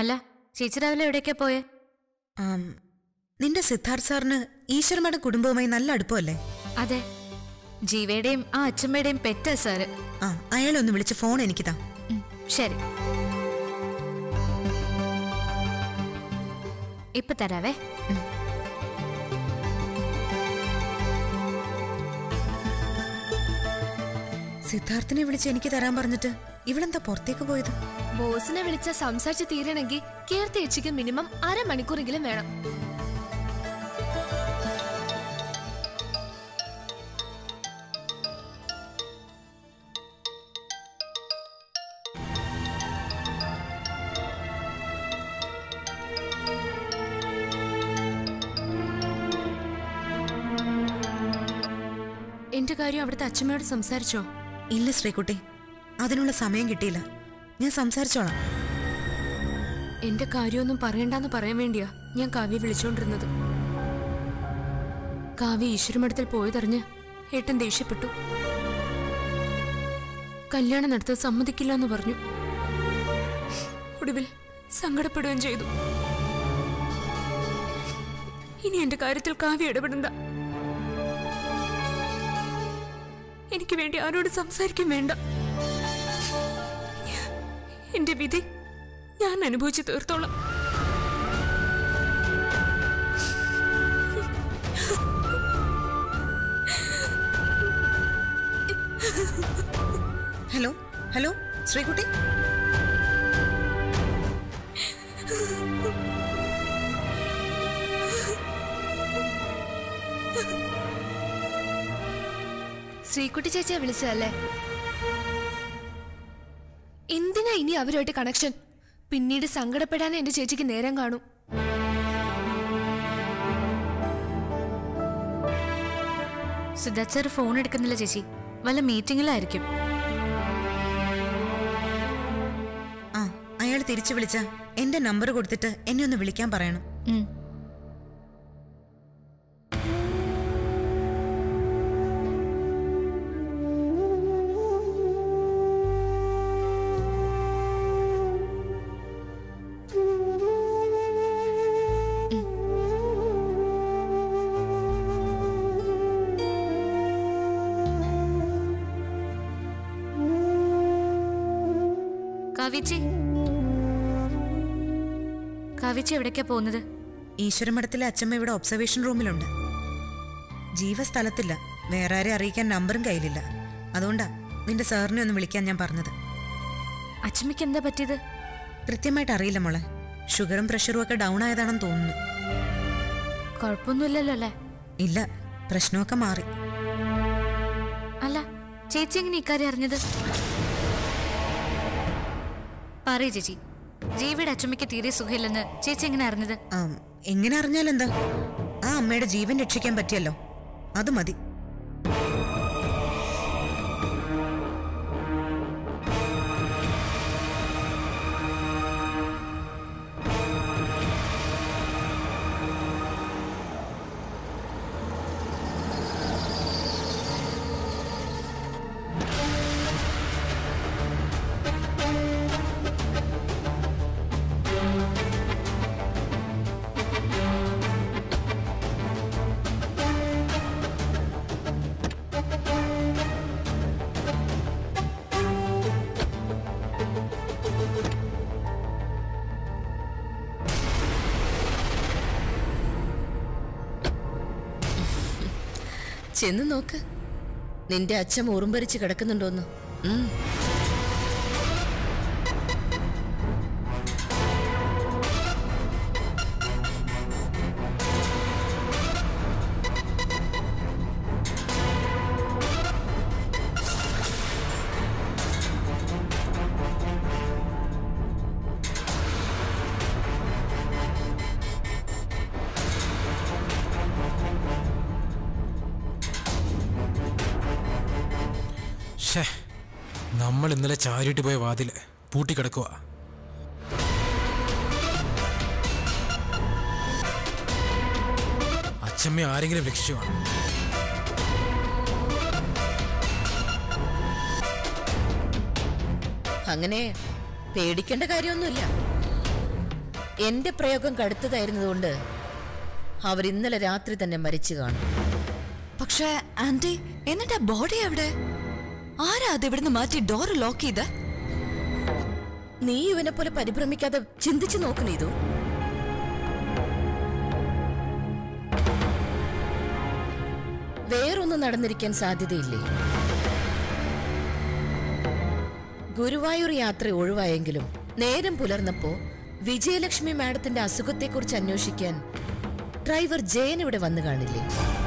അല്ല ചേച്ചി രാവിലെ എവിടേക്കാ പോയെ ആം, നിന്റെ സിദ്ധാർത്ഥ് സാറിന് ഈശ്വരമയുടെ കുടുംബവുമായി നല്ല അടുപ്പമല്ലേ അതെ ജീവയുടെയും ആ അച്ഛമ്മയുടെയും പെറ്റ സാറ് ആ അയാളെ ഒന്ന് വിളിച്ച് ഫോൺ എനിക്ക് താ ഉം, ശരി ഇപ്പൊ തരാവേ സിദ്ധാർത്ഥിനെ വിളിച്ച് എനിക്ക് തരാൻ പറഞ്ഞിട്ട് ഇവളെന്താ പുറത്തേക്ക് പോയത് ബോസിനെ വിളിച്ച സംസാരിച്ച് തീരണമെങ്കിൽ കീർത്തി ചേച്ചിക്ക് മിനിമം അരമണിക്കൂറെങ്കിലും വേണം എന്റെ കാര്യം അവിടുത്തെ അച്ഛമ്മയോട് സംസാരിച്ചോ ഇല്ല ശ്രീകുട്ടി അതിനുള്ള സമയം കിട്ടിയില്ല ഞാൻ സംസാരിച്ചോളാം എന്റെ കാര്യമൊന്നും പറയണ്ടെന്ന് പറയാൻ വേണ്ടിയാ ഞാൻ കാവ്യ വിളിച്ചോണ്ടിരുന്നത് കാവ്യ ഈശ്വരമഠത്തിൽ പോയതറിഞ്ഞ് ഏട്ടൻ ദേഷ്യപ്പെട്ടു കല്യാണം നടത്താൻ സമ്മതിക്കില്ല എന്ന് പറഞ്ഞു ഒടുവിൽ സങ്കടപ്പെടുകയും ചെയ്തു ഇനി എന്റെ കാര്യത്തിൽ കാവ്യ ഇടപെടണ്ട എനിക്ക് വേണ്ടി ആരോട് സംസാരിക്കും വേണ്ട എന്റെ വിധി ഞാൻ അനുഭവിച്ചു തീർത്തോളാം ഹലോ ഹലോ ശ്രീകുട്ടി ശ്രീകുട്ടി ചേച്ചിയെ വിളിച്ചതല്ലേ എന്തിനാ ഇനി അവരുമായിട്ട് കണക്ഷൻ പിന്നീട് സങ്കടപ്പെടാനേ എന്റെ ചേച്ചിക്ക് നേരം കാണും സിദ്ധാർത്ഥ് സാർ ഫോൺ എടുക്കുന്നില്ല ചേച്ചി വല്ല മീറ്റിംഗിലായിരിക്കും ആ അയാൾ തിരിച്ചു വിളിച്ച എന്റെ നമ്പർ കൊടുത്തിട്ട് എന്നെ ഒന്ന് വിളിക്കാൻ പറയണം ഉം. കാവ്യച്ചി കാവ്യച്ചി എവിടേക്കാ പോകുന്നത് ഈശ്വരമഠത്തിലെ അച്ഛമ്മ ഇവിടെ ഒബ്സർവേഷൻ റൂമിലുണ്ട് ജീവ സ്ഥലത്തില്ല വേറെ ആരെ അറിയിക്കാൻ നമ്പറും കയ്യിലില്ല അതുകൊണ്ടാ നിന്റെ സാറിനെ ഒന്ന് വിളിക്കാൻ ഞാൻ പറഞ്ഞത് അച്ഛമ്മയ്ക്ക് എന്താ പറ്റിയത് കൃത്യമായിട്ട് അറിയില്ല മോളെ ഷുഗറും പ്രഷറും ഒക്കെ ഡൗൺ ആയതാണെന്ന് തോന്നുന്നു കുഴപ്പമൊന്നുമില്ലല്ലോ അല്ലേ ഇല്ല പ്രശ്നമൊക്കെ മാറി അല്ല ചേച്ചി എങ്ങനെ ഇക്കാര്യം അറിഞ്ഞത് പറയൂ ചേച്ചി ജീവിയുടെ അച്ഛമ്മയ്ക്ക് തീരെ സുഖമില്ലെന്ന് ചേച്ചി എങ്ങനെ അറിഞ്ഞത് ആം, എങ്ങനെ അറിഞ്ഞാലെന്താ ആ അമ്മയുടെ ജീവൻ രക്ഷിക്കാൻ പറ്റിയല്ലോ അത് മതി ചെന്ന് നോക്ക് നിന്റെ അച്ഛൻ ഉറുമ്പരിച്ച് കിടക്കുന്നുണ്ടോന്ന് ഉം. ഷേ നമ്മൾ ഇന്നലെ ചാരിയിട്ട് പോയ വാതില് പൂട്ടിക്കിടക്കുക അച്ഛമ്മ ആരെങ്കിലും രക്ഷിച്ചു കാണും അങ്ങനെ പേടിക്കേണ്ട കാര്യമൊന്നുമില്ല എന്റെ പ്രയോഗം കടുത്തതായിരുന്നതുകൊണ്ട് അവർ ഇന്നലെ രാത്രി തന്നെ മരിച്ചു കാണും പക്ഷേ ആന്റി എന്നിട്ട് ആ ബോഡി എവിടെ ആരാ അത് ഇവിടുന്ന് മാറ്റി ഡോർ ലോക്ക് ചെയ്ത് നീ ഇവനെ പോലെ പരിഭ്രമിക്കാതെ ചിന്തിച്ചു നോക്കണേ ഇതു വേറൊന്നും നടന്നിരിക്കാൻ സാധ്യതയില്ലേ ഗുരുവായൂർ യാത്ര ഒഴിവായെങ്കിലും നേരം പുലർന്നപ്പോ വിജയലക്ഷ്മി മാഡത്തിന്റെ അസുഖത്തെക്കുറിച്ച് അന്വേഷിക്കാൻ ഡ്രൈവർ ജയൻ ഇവിടെ വന്നു കാണില്ലേ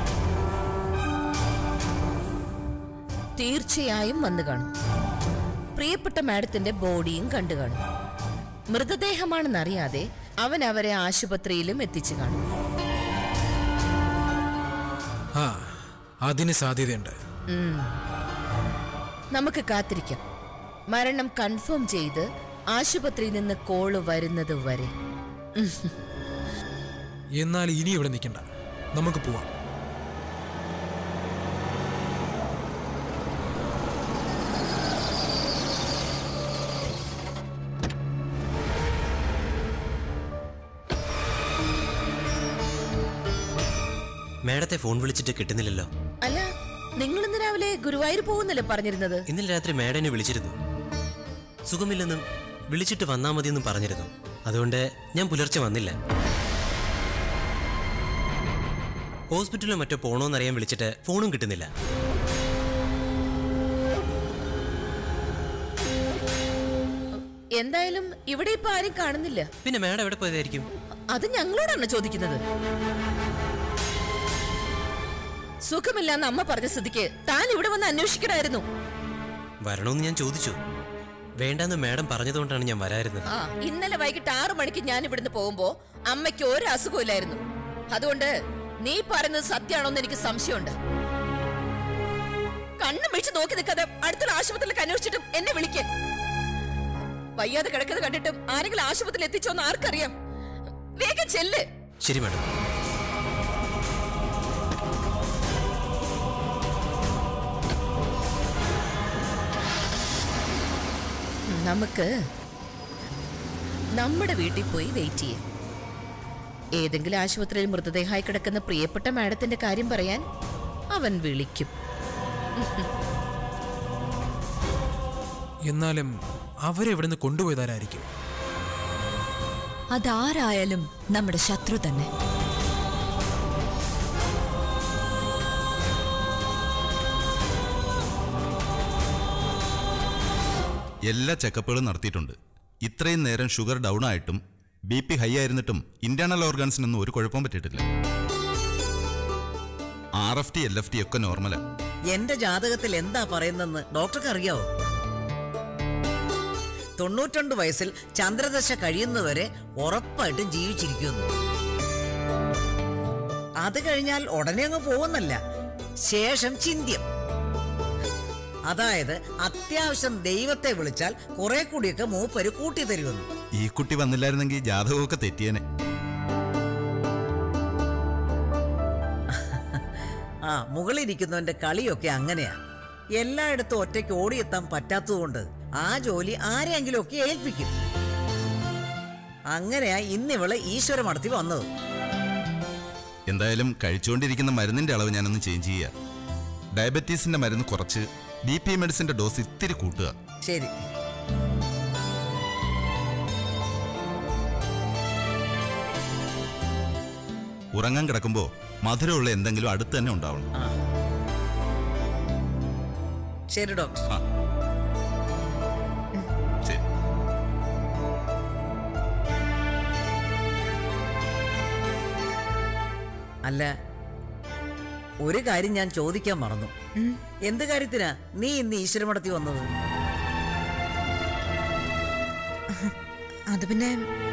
തീർച്ചയായും വന്നു കാണും പ്രിയപ്പെട്ട മാഡത്തിന്റെ ബോഡിയും കണ്ടു കാണും മൃതദേഹമാണെന്നറിയാതെ അവൻ അവരെ ആശുപത്രിയിലും എത്തിച്ചു കാണും ആ അതിന് സാധ്യതയുണ്ട് ഉം. നമുക്ക് കാത്തിരിക്കാം മരണം കൺഫേം ചെയ്ത് ആശുപത്രിയിൽ നിന്ന് കോള് വരുന്നത് വരെ എന്നാൽ ഇനി ഇവിടെ നിൽക്കണ്ട നമുക്ക് പോവാം മേഡത്തെ ഫോൺ വിളിച്ചിട്ട് കിട്ടുന്നില്ലല്ലോ അല്ല നിങ്ങൾ ഇന്ന് രാവിലെ ഗുരുവായൂർ പോകുന്നല്ലേ പറഞ്ഞിരുന്നത് ഇന്നലെ രാത്രി മേഡം എന്നെ വിളിച്ചിരുന്നു സുഖമില്ലെന്നും വിളിച്ചിട്ട് വന്നാൽ മതിയെന്നും പറഞ്ഞിരുന്നു അതുകൊണ്ട് ഞാൻ പുലർച്ചെ വന്നില്ല ഹോസ്പിറ്റലിലോ മറ്റോ പോണോന്നറിയാൻ വിളിച്ചിട്ട് ഫോണും കിട്ടുന്നില്ല എന്തായാലും ഇവിടെ ഇപ്പൊ ആരും കാണുന്നില്ല പിന്നെ മേഡം എവിടെ പോയതായിരിക്കും അത് ഞങ്ങളോടാണ് ചോദിക്കുന്നത് സുഖമില്ലാന്ന് അമ്മ പറഞ്ഞ സ്ഥിതിക്ക് താൻ ഇവിടെ വന്ന് അന്വേഷിക്കണമായിരുന്നു വരണമെന്ന് ഞാൻ ചോദിച്ചു വേണ്ടെന്ന് മേഡം പറഞ്ഞതുകൊണ്ടാണ് ഞാൻ വരായിരുന്നത് ആ ഇന്നലെ വൈകിട്ട് ആറു മണിക്ക് ഞാൻ ഇവിടുന്ന് പോകുമ്പോ അമ്മയ്ക്ക് ഒരു അസുഖമില്ലായിരുന്നു അതുകൊണ്ട് നീ പറയുന്നത് സത്യമാണോന്ന് എനിക്ക് സംശയമുണ്ട് കണ്ണും വെച്ച് നോക്കി നിൽക്കാതെ അടുത്തുള്ള ആശുപത്രിയിലേക്ക് അന്വേഷിച്ചിട്ടും എന്നെ വിളിക്ക് വയ്യാതെ കിടക്കുന്നത് കണ്ടിട്ടും ആരെങ്കിലും ആശുപത്രിയിൽ എത്തിച്ചോന്ന് ആർക്കറിയാം വേഗം ചെല്ല് ശരി മേഡം നമുക്ക് നമ്മുടെ വീട്ടിൽ പോയി വെയിറ്റ് ചെയ്യാം ഏതെങ്കിലും ആശുപത്രിയിൽ മൃതദേഹമായി കിടക്കുന്ന പ്രിയപ്പെട്ട മാഡത്തിന്റെ കാര്യം പറയാൻ അവൻ വിളിക്കും എന്നാലും അവരെ ഇവിടുന്ന് കൊണ്ടുപോയതാരായിരിക്കും അതാരായാലും നമ്മുടെ ശത്രു തന്നെ എല്ലാ ചെക്കപ്പുകളും നടത്തിയിട്ടുണ്ട് ഇത്രയും നേരം ഷുഗർ ഡൗൺ ആയിട്ടും ബി പി ഹൈ ആയിരുന്നിട്ടും ഇന്റേണൽ ഓർഗൻസിനൊന്നും ഒരു കുഴപ്പം പറ്റിയിട്ടില്ല R F T L F T ഒക്കെ നോർമലാ എന്റെ ജാതകത്തിൽ എന്താ പറയുന്നെന്ന് ഡോക്ടർക്ക് അറിയാവോ തൊണ്ണൂറ്റണ്ട് വയസ്സിൽ ചന്ദ്രദശ കഴിയുന്നവരെ ഉറപ്പായിട്ടും ജീവിച്ചിരിക്കുന്നു അത് കഴിഞ്ഞാൽ ഉടനെ അങ്ങ് പോകുന്നല്ല ശേഷം ചിന്ത്യം അതായത് അത്യാവശ്യം ദൈവത്തെ വിളിച്ചാൽ കുറെ കൂടിയൊക്കെ മൂപ്പര് കൂട്ടി തരുമെന്ന് ഈ കുട്ടി വന്നില്ലായിരുന്നെങ്കിൽ ജാതകമൊക്കെ തെറ്റിയേനെ ആ മുകളിലിരിക്കുന്നവന്റെ കളിയൊക്കെ അങ്ങനെയാ എല്ലായിടത്തും ഒറ്റയ്ക്ക് ഓടിയെത്താൻ പറ്റാത്തതുകൊണ്ട് ആ ജോലി ആരെയെങ്കിലും ഒക്കെ ഏൽപ്പിക്കും അങ്ങനെയാ ഇന്നിവള് ഈശ്വര മടത്തി വന്നത് എന്തായാലും കഴിച്ചുകൊണ്ടിരിക്കുന്ന മരുന്നിന്റെ അളവ് ഞാനൊന്ന് ചേഞ്ച് ചെയ്യുക ഡയബറ്റീസിന്റെ മരുന്ന് കുറച്ച് ബി പി മെഡിസിന്റെ ഡോസ് ഇത്തിരി കൂട്ടുക ശരി ഉറങ്ങാൻ കിടക്കുമ്പോൾ മധുരമുള്ള എന്തെങ്കിലും അടുത്ത് തന്നെ ഉണ്ടാവണം ആ ശരി ഡോക്ടർ ആ ശരി അല്ല ഒരു കാര്യം ഞാൻ ചോദിക്കാൻ മറന്നു എന്ത് കാര്യത്തിനാ നീ ഇന്ന് ഈശ്വരമടത്തി വന്നത് അത് പിന്നെ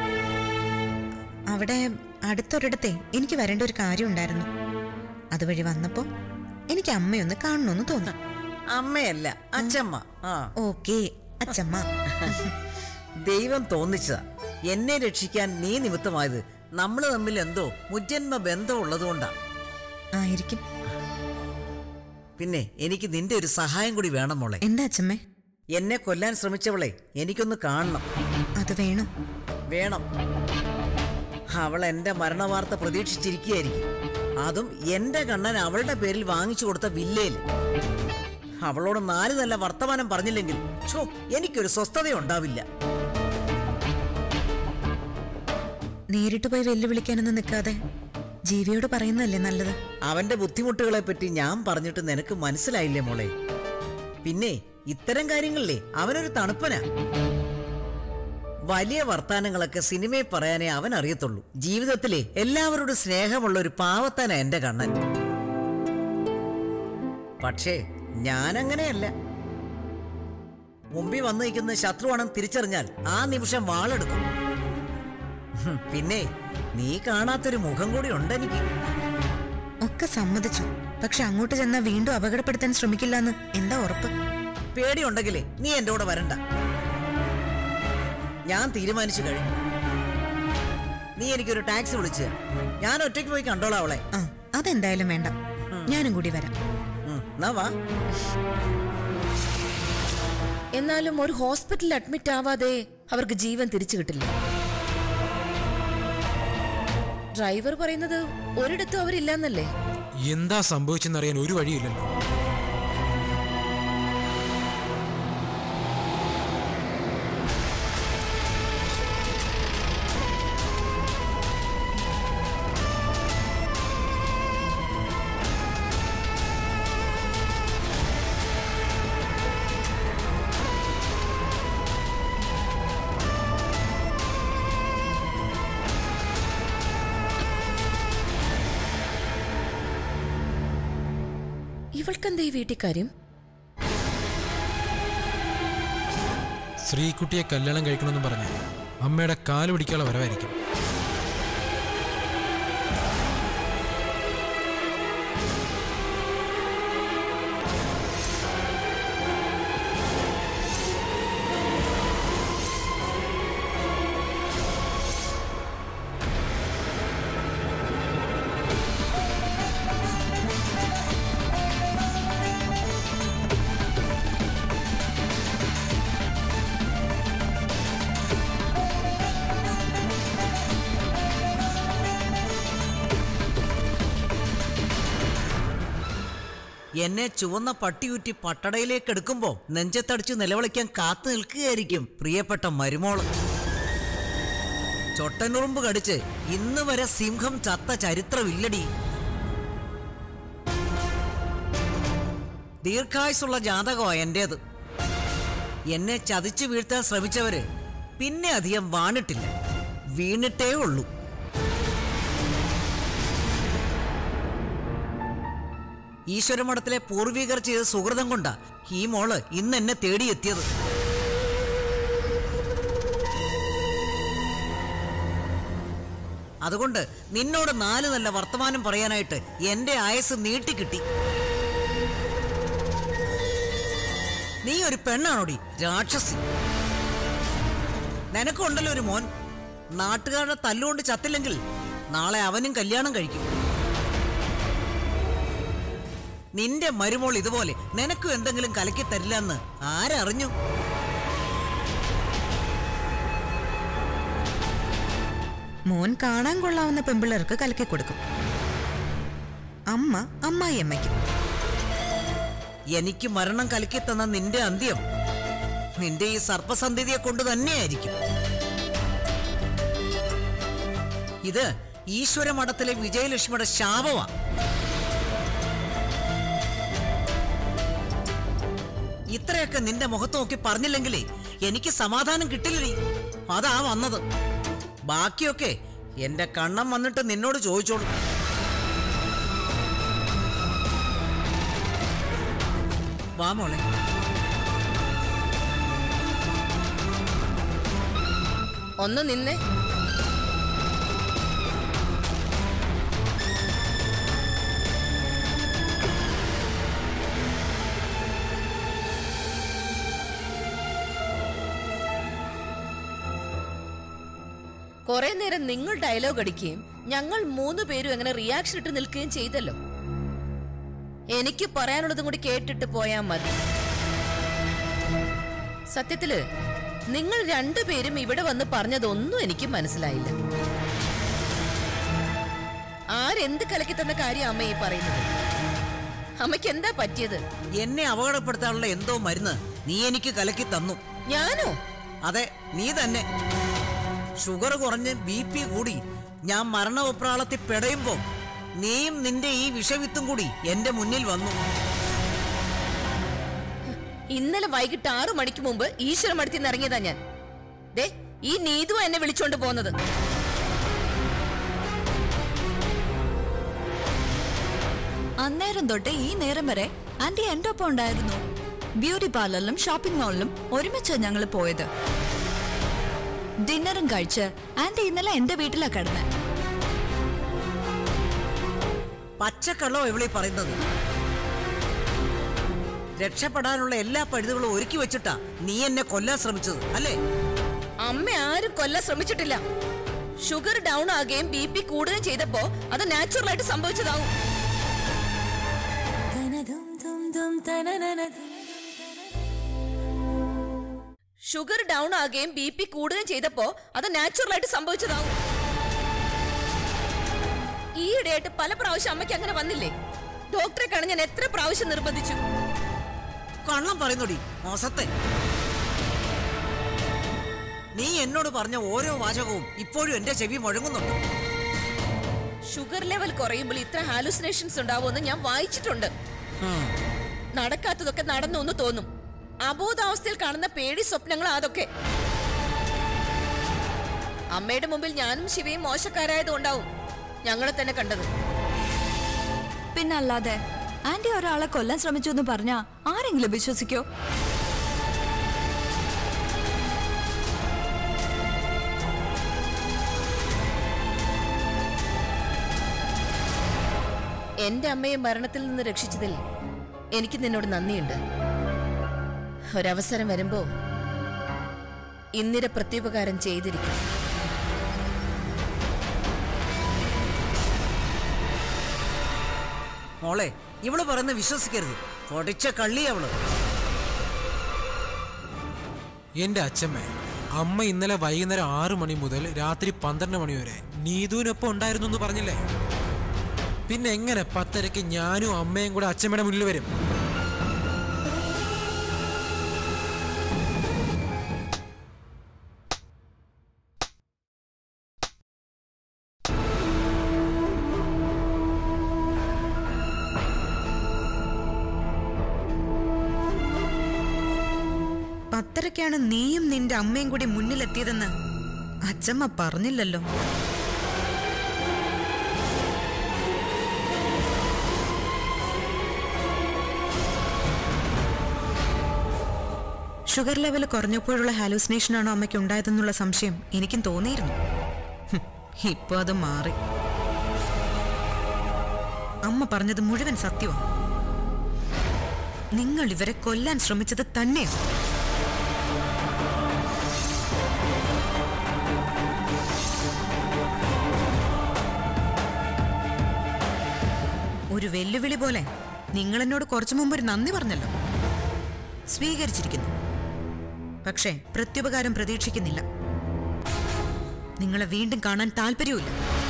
അവിടെ അടുത്തൊരിടത്തെ എനിക്ക് വരേണ്ട ഒരു കാര്യം ഉണ്ടായിരുന്നു അതുവഴി വന്നപ്പോ എനിക്ക് അമ്മയൊന്ന് കാണണമെന്ന് തോന്നി അമ്മയല്ല അച്ചമ്മ ആ ഓക്കേ അച്ചമ്മ ദൈവം തോന്നിച്ചതാ എന്നെ രക്ഷിക്കാൻ നീ നിമിത്തമായത് നമ്മൾ തമ്മിൽ എന്തോ മുജ്ജന്മ ബന്ധം ഉള്ളതുകൊണ്ടാ ആയിരിക്കും പിന്നെ എനിക്ക് നിന്റെ ഒരു സഹായം കൂടി വേണം മോളെ എന്താ അച്ചമ്മേ എന്നെ കൊല്ലാൻ ശ്രമിച്ചവളെ എനിക്കൊന്ന് കാണണം അത് വേണോ വേണം അവൾ എന്റെ മരണവാർത്ത പ്രതീക്ഷിച്ചിരിക്കുകയായിരിക്കും അതും എന്റെ കണ്ണൻ അവളുടെ പേരിൽ വാങ്ങിച്ചു കൊടുത്ത വില്ലയിൽ അവളോട് നാല് നല്ല വർത്തമാനം പറഞ്ഞില്ലെങ്കിൽ ഛോ എനിക്കൊരു സ്വസ്ഥത ഉണ്ടാവില്ല നേരിട്ട് പോയി വെല്ലുവിളിക്കാനൊന്നും നിൽക്കാതെ ജീവിയോട് പറയുന്നതല്ലേ നല്ലത് അവന്റെ ബുദ്ധിമുട്ടുകളെ പറ്റി ഞാൻ പറഞ്ഞിട്ട് നിനക്ക് മനസ്സിലായില്ലേ മോളെ പിന്നെ ഇത്തരം കാര്യങ്ങളിലെ അവനൊരു തണുപ്പനാ വലിയ വർത്താനങ്ങളൊക്കെ സിനിമയിൽ പറയാനേ അവൻ അറിയത്തുള്ളൂ ജീവിതത്തിലെ എല്ലാവരോടും സ്നേഹമുള്ള ഒരു പാവത്താനാ എന്റെ കണ്ണൻ പക്ഷേ ഞാൻ അങ്ങനെയല്ല മുമ്പിൽ വന്നു നിൽക്കുന്ന ശത്രുവാണെന്ന് തിരിച്ചറിഞ്ഞാൽ ആ നിമിഷം വാളെടുക്കും ഹും, പിന്നെ നീ കാണാത്തൊരു മുഖം കൂടി ഉണ്ടെനിക്ക് ഒക്കെ സമ്മതിച്ചു പക്ഷെ അങ്ങോട്ട് ചെന്നാൽ വീണ്ടും അപകടപ്പെടുത്താൻ ശ്രമിക്കില്ല എന്ന് എന്താ ഉറപ്പ് പേടിയുണ്ടെങ്കിലേ നീ എന്റെ കൂടെ വരണ്ട ഞാൻ തീരുമാനിച്ചു കഴിഞ്ഞു നീ എനിക്കൊരു ടാക്സി വിളിച്ച് ഞാൻ ഒറ്റയ്ക്ക് പോയി കണ്ടോളാം അവളെ ആ അതെന്തായാലും വേണ്ട ഞാനും കൂടി വരാം ഉം, എന്നാ വാ എന്നാലും ഒരു ഹോസ്പിറ്റലിൽ അഡ്മിറ്റ് ആവാതെ അവർക്ക് ജീവൻ തിരിച്ചു കിട്ടില്ല ഡ്രൈവർ പറയുന്നത് ഒരിടത്തും അവരില്ലെന്നല്ലേ എന്താ സംഭവിച്ചെന്നറിയാൻ ഒരു വഴിയില്ലല്ലോ ഇവൾക്കെന്താ ഈ വീട്ടിൽ കാര്യം ശ്രീകുട്ടിയെ കല്യാണം കഴിക്കണമെന്ന് പറഞ്ഞ് അമ്മയുടെ കാല് പിടിക്കാനുള്ള വരവായിരിക്കും എന്നെ ചുവന്ന പട്ടിയൂറ്റി പട്ടടയിലേക്ക് എടുക്കുമ്പോ നെഞ്ചത്തടിച്ച് നിലവിളിക്കാൻ കാത്തു നിൽക്കുകയായിരിക്കും പ്രിയപ്പെട്ട മരുമോള് ചൊട്ടനുറുമ്പ് കടിച്ച് ഇന്ന് വരെ സിംഹം ചത്ത ചരിത്രമില്ലടി ദീർഘായുസുള്ള ജാതകമാ എന്റേത് എന്നെ ചതിച്ചു വീഴ്ത്താൻ ശ്രമിച്ചവര് പിന്നെ അധികം വാണിട്ടില്ല വീണിട്ടേ ഉള്ളൂ ഈശ്വരമഠത്തിലെ പൂർവികർ ചെയ്ത സുഹൃതം കൊണ്ടാ ഈ മോള് ഇന്ന് എന്നെ തേടിയെത്തിയത് അതുകൊണ്ട് നിന്നോട് നാല് നല്ല വർത്തമാനം പറയാനായിട്ട് എന്റെ ആയസ് നീട്ടിക്കിട്ടി നീ ഒരു പെണ്ണാണോടി രാക്ഷസി നിനക്കുണ്ടല്ലോ ഒരു മോൻ നാട്ടുകാരുടെ തല്ലുകൊണ്ട് ചത്തില്ലെങ്കിൽ നാളെ അവനും കല്യാണം കഴിക്കും നിന്റെ മരുമോൾ ഇതുപോലെ നിനക്കും എന്തെങ്കിലും കലക്കി തരില്ലെന്ന് ആരറിഞ്ഞു മോൻ കാണാൻ കൊള്ളാവുന്ന പെമ്പിള്ളേർക്ക് കലക്കി കൊടുക്കും അമ്മ അമ്മായി അമ്മയ്ക്കും എനിക്ക് മരണം കലക്കി തന്ന നിന്റെ അന്ത്യം നിന്റെ ഈ സർപ്പസന്ധിതിയെ കൊണ്ട് തന്നെയായിരിക്കും ഇത് ഈശ്വര മഠത്തിലെ വിജയലക്ഷ്മിയുടെ ശാപമാ ഇത്രയൊക്കെ നിന്റെ മുഖത്ത് നോക്കി പറഞ്ഞില്ലെങ്കിലേ എനിക്ക് സമാധാനം കിട്ടില്ലടി അതാ വന്നത് ബാക്കിയൊക്കെ എന്റെ കണ്ണം വന്നിട്ട് നിന്നോട് ചോദിച്ചോളൂ വാ മോളെ ഒന്ന് നിന്നേ കുറെ നേരം നിങ്ങൾ ഡയലോഗ് അടിക്കുകയും ഞങ്ങൾ മൂന്ന് പേരും എങ്ങനെ റിയാക്ഷൻ ഇട്ട് നിൽക്കുകയും ചെയ്തല്ലോ എനിക്ക് പറയാനുള്ളതും കൂടി കേട്ടിട്ട് പോയാ മതി സത്യത്തില് നിങ്ങൾ രണ്ടുപേരും ഇവിടെ വന്ന് പറഞ്ഞതൊന്നും എനിക്ക് മനസ്സിലായില്ല ആരെന്ത് കലക്കി തന്ന കാര്യം അമ്മ ഈ പറയുന്നത് അമ്മയ്ക്ക് എന്താ പറ്റിയത് എന്നെ അപകടപ്പെടുത്താനുള്ള എന്തോ മരുന്ന് നീ എനിക്ക് കലക്കി തന്നു ഞാനോ അതെ നീ തന്നെ ഷുഗർ കുറഞ്ഞ് ബി പി കൂടി ഞാൻ മരണവപ്രാളത്തിൽ പെടയുമ്പോ നീയും നിന്റെ ഈ വിഷവിത്തും കൂടി എന്റെ മുന്നിൽ വന്നു ഇന്നലെ വൈകിട്ട് ആറു മണിക്ക് മുമ്പ് ഈശ്വരം അടുത്ത് നിന്ന് ഇറങ്ങിയതാ ഞാൻ ദേ ഈ നീതു എന്നെ വിളിച്ചോണ്ട് പോകുന്നത് അന്നേരം തൊട്ട് ഈ നേരം വരെ ആന്റി എന്റെ ഒപ്പം ഉണ്ടായിരുന്നു ബ്യൂട്ടി പാർലറിലും ഷോപ്പിംഗ് മാളിലും ഒരുമിച്ച് ഞങ്ങൾ പോയത് ഡിന്നറും കഴിച്ച് ആന്റി ഇന്നലെ എന്റെ വീട്ടിലാ കിടന്നെ പച്ചക്കള്ളോ എവിളി പറയുന്നത് രക്ഷപ്പെടാനുള്ള എല്ലാ പഴുതുകളും ഒരുക്കി വെച്ചിട്ടാ നീ എന്നെ കൊല്ലാൻ ശ്രമിച്ചത് അല്ലേ അമ്മ ആരും കൊല്ലാൻ ശ്രമിച്ചിട്ടില്ല ഷുഗർ ഡൗൺ ആകുകയും ബി പി കൂടുകയും ചെയ്തപ്പോ അത് നാച്ചുറൽ ആയിട്ട് സംഭവിച്ചതാവും ഷുഗർ ഡൗൺ ആകുകയും ബി പി കൂടുകയും ചെയ്തപ്പോ അത് നാച്ചുറൽ ആയിട്ട് സംഭവിച്ചതാവും ഈയിടെയായിട്ട് പല പ്രാവശ്യം അമ്മയ്ക്ക് അങ്ങനെ വന്നില്ലേ ഡോക്ടറെ കാണാൻ ഞാൻ എത്ര പ്രാവശ്യം നിർബന്ധിച്ചു കള്ളം പറയുന്നോടി മോസത്തെ നീ എന്നോട് പറഞ്ഞ ഓരോ വാചകവും ഇപ്പോഴും എന്റെ ചെവി മുഴങ്ങുന്നുണ്ട് ഷുഗർ ലെവൽ കുറയുമ്പോൾ ഇത്ര ഹാലുസിനേഷൻസ് ഉണ്ടാവുമെന്ന് ഞാൻ വായിച്ചിട്ടുണ്ട് ഉം. നടക്കാത്തതൊക്കെ നടന്നു എന്ന് തോന്നും അബോധാവസ്ഥയിൽ കാണുന്ന പേടി സ്വപ്നങ്ങൾ അതൊക്കെ അമ്മയുടെ മുമ്പിൽ ഞാനും ശിവയും മോശക്കാരായതുകൊണ്ടാവും ഞങ്ങളെ തന്നെ കണ്ടത് പിന്നല്ലാതെ ആന്റി ഒരാളെ കൊല്ലാൻ ശ്രമിച്ചു എന്ന് പറഞ്ഞാ ആരെങ്കിലും വിശ്വസിക്കോ എന്റെ അമ്മയെ മരണത്തിൽ നിന്ന് രക്ഷിച്ചതിൽ എനിക്ക് നിന്നോട് നന്ദിയുണ്ട് ഒരവസരം വരുമ്പോ ഇന്ദിര പ്രത്യുപകാരം ചെയ്തിരിക്കും മോളെ ഇവള് പറയുന്ന വിശ്വസിക്കരുത് പൊടിച്ച കള്ളി അവള് എന്റെ അച്ഛമ്മ അമ്മ ഇന്നലെ വൈകുന്നേരം ആറു മണി മുതൽ രാത്രി പന്ത്രണ്ട് മണി വരെ നീതുവിനൊപ്പം ഉണ്ടായിരുന്നു എന്ന് പറഞ്ഞില്ലേ പിന്നെ എങ്ങനെ പത്തരയ്ക്ക് ഞാനും അമ്മയും കൂടെ അച്ഛമ്മയുടെ മുന്നിൽ വരും പത്തരക്കാണ് നീയും നിന്റെ അമ്മയും കൂടി മുന്നിലെത്തിയതെന്ന് അച്ചമ്മ പറഞ്ഞില്ലല്ലോ ഷുഗർ ലെവൽ കുറഞ്ഞപ്പോഴുള്ള ഹാലൂസിനേഷൻ ആണോ അമ്മയ്ക്ക് ഉണ്ടായതെന്നുള്ള സംശയം എനിക്കും തോന്നിയിരുന്നു ഹും, ഇപ്പൊ അത് മാറി അമ്മ പറഞ്ഞത് മുഴുവൻ സത്യമാണ് നിങ്ങൾ ഇവരെ കൊല്ലാൻ ശ്രമിച്ചത് തന്നെയാണ് ഒരു വെല്ലുവിളി പോലെ നിങ്ങൾ എന്നോട് കുറച്ചു മുമ്പ് ഒരു നന്ദി പറഞ്ഞല്ലോ സ്വീകരിച്ചിരിക്കുന്നു പക്ഷേ പ്രത്യുപകാരം പ്രതീക്ഷിക്കുന്നില്ല നിങ്ങളെ വീണ്ടും കാണാൻ താല്പര്യവുമില്ല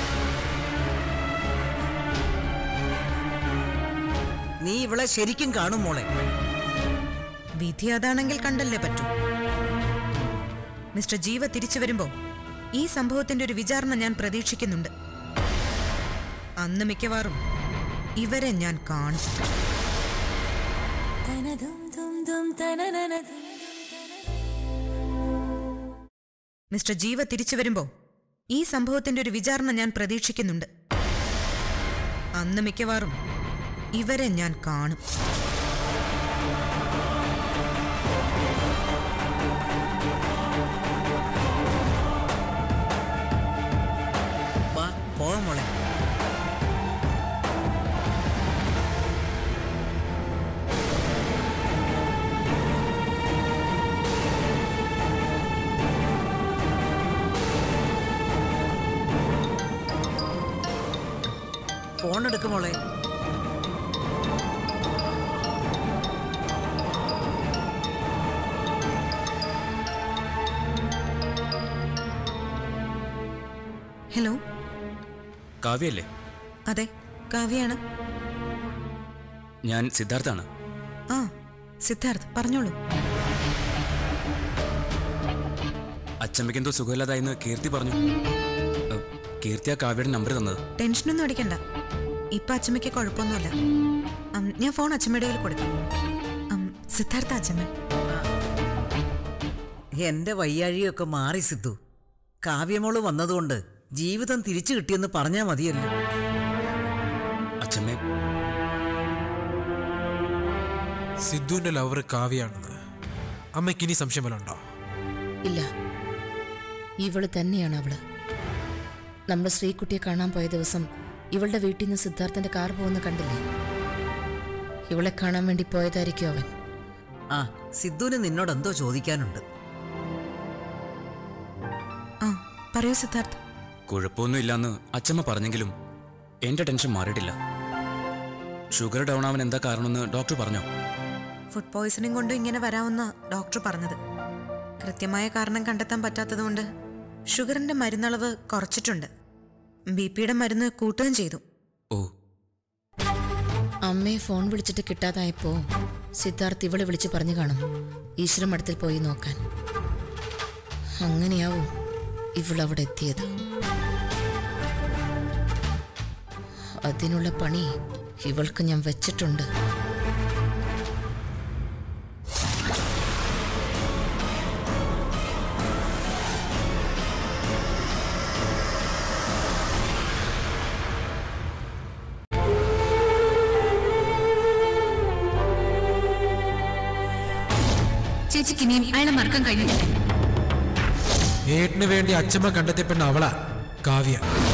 നീ ഇവളെ ശരിക്കും കാണും മോളെ വിധി അതാണെങ്കിൽ കണ്ടല്ലേ പറ്റൂ മിസ്റ്റർ ജീവ തിരിച്ചു വരുമ്പോ ഈ സംഭവത്തിന്റെ ഒരു വിചാരണ ഞാൻ പ്രതീക്ഷിക്കുന്നുണ്ട് അന്ന് മിക്കവാറും ഇവരെ ഞാൻ കാണും മിസ്റ്റർ ജീവ തിരിച്ചു വരുമ്പോ ഈ സംഭവത്തിന്റെ ഒരു വിചാരണ ഞാൻ പ്രതീക്ഷിക്കുന്നുണ്ട് അന്ന് മിക്കവാറും ഇവരെ ഞാൻ കാണും വാ പോവാം മോളെ ഫോൺ എടുക്കും മോളെ ഹലോ കാവ്യല്ലേ അതെ കാവ്യാണ് ഞാൻ സിദ്ധാർത്ഥാണ് ആ സിദ്ധാർത്ഥ് പറഞ്ഞോളൂ അച്ചമ്മയ്ക്ക് എന്തോ സുഖമില്ലാതായെന്ന് കീർത്തി പറഞ്ഞു ഏ, കീർത്തി ആ കാവ്യയുടെ നമ്പർ തന്നത് ടെൻഷനൊന്നും അടിക്കണ്ട ഇപ്പൊ അച്ഛമ്മയ്ക്ക് കുഴപ്പമൊന്നുമില്ല ഉം, ഞാൻ ഫോൺ അച്ഛമ്മയുടെ കയ്യിൽ കൊടുക്കാം ഉം, സിദ്ധാർത്ഥ അച്ഛമ്മ എന്റെ വയ്യാഴിയൊക്കെ മാറി സിദ്ധു കാവ്യമോള് വന്നതുകൊണ്ട് ജീവിതം തിരിച്ചു കിട്ടിയെന്ന് പറഞ്ഞാ മതിയല്ലോ അച്ചമ്മേ സിദ്ധുവിന്റെ ലവർ കാവ്യാണെന്ന് അമ്മയ്ക്ക് ഇനി സംശയം വല്ല ഉണ്ടോ ഇല്ല ഇവള് തന്നെയാണ് അവള് നമ്മൾ ശ്രീകുട്ടിയെ കാണാൻ പോയ ദിവസം ഇവളുടെ വീട്ടിൽ നിന്ന് സിദ്ധാർത്ഥന്റെ കാർ പോകുന്ന കണ്ടില്ലേ ഇവളെ കാണാൻ വേണ്ടി പോയതായിരിക്കും അവൻ ആ സിദ്ധുവിന് നിന്നോട് എന്തോ ചോദിക്കാനുണ്ട് ആ പറയൂ സിദ്ധാർത്ഥ് കുഴപ്പമൊന്നും ഇല്ലാന്ന് അച്ചമ്മ പറഞ്ഞെങ്കിലും എന്റെ ടെൻഷൻ മാറിയിട്ടില്ല ഷുഗർ ഡൗൺ ആവാൻ എന്താ കാരണമെന്ന് ഡോക്ടർ പറഞ്ഞോ ഫുഡ് പോയ്സണിംഗ് കൊണ്ട് ഇങ്ങനെ വരാമെന്ന ഡോക്ടർ പറഞ്ഞത് കൃത്യമായ കാരണം കണ്ടെത്താൻ പറ്റാത്തതുകൊണ്ട് ഷുഗറിന്റെ മരുന്നളവ് കുറച്ചിട്ടുണ്ട് ബി പിയുടെ മരുന്ന് കൂട്ടുകയും ചെയ്തു ഓ അമ്മയെ ഫോൺ വിളിച്ചിട്ട് കിട്ടാതായപ്പോ സിദ്ധാർത്ഥ് ഇവളെ വിളിച്ച് പറഞ്ഞു കാണും ഈശ്വര മഠത്തിൽ പോയി നോക്കാൻ അങ്ങനെയാവും ഇവളവിടെ എത്തിയത് അതിനുള്ള പണി ഇവൾക്ക് ഞാൻ വെച്ചിട്ടുണ്ട് ചേച്ചിക്ക് ഇനിയും അയാളെ മറക്കാൻ കഴിഞ്ഞില്ല ഏട്ടിന് വേണ്ടി അച്ഛമ്മ കണ്ടെത്തിയ പെണ്ണ് അവളാ കാവ്യ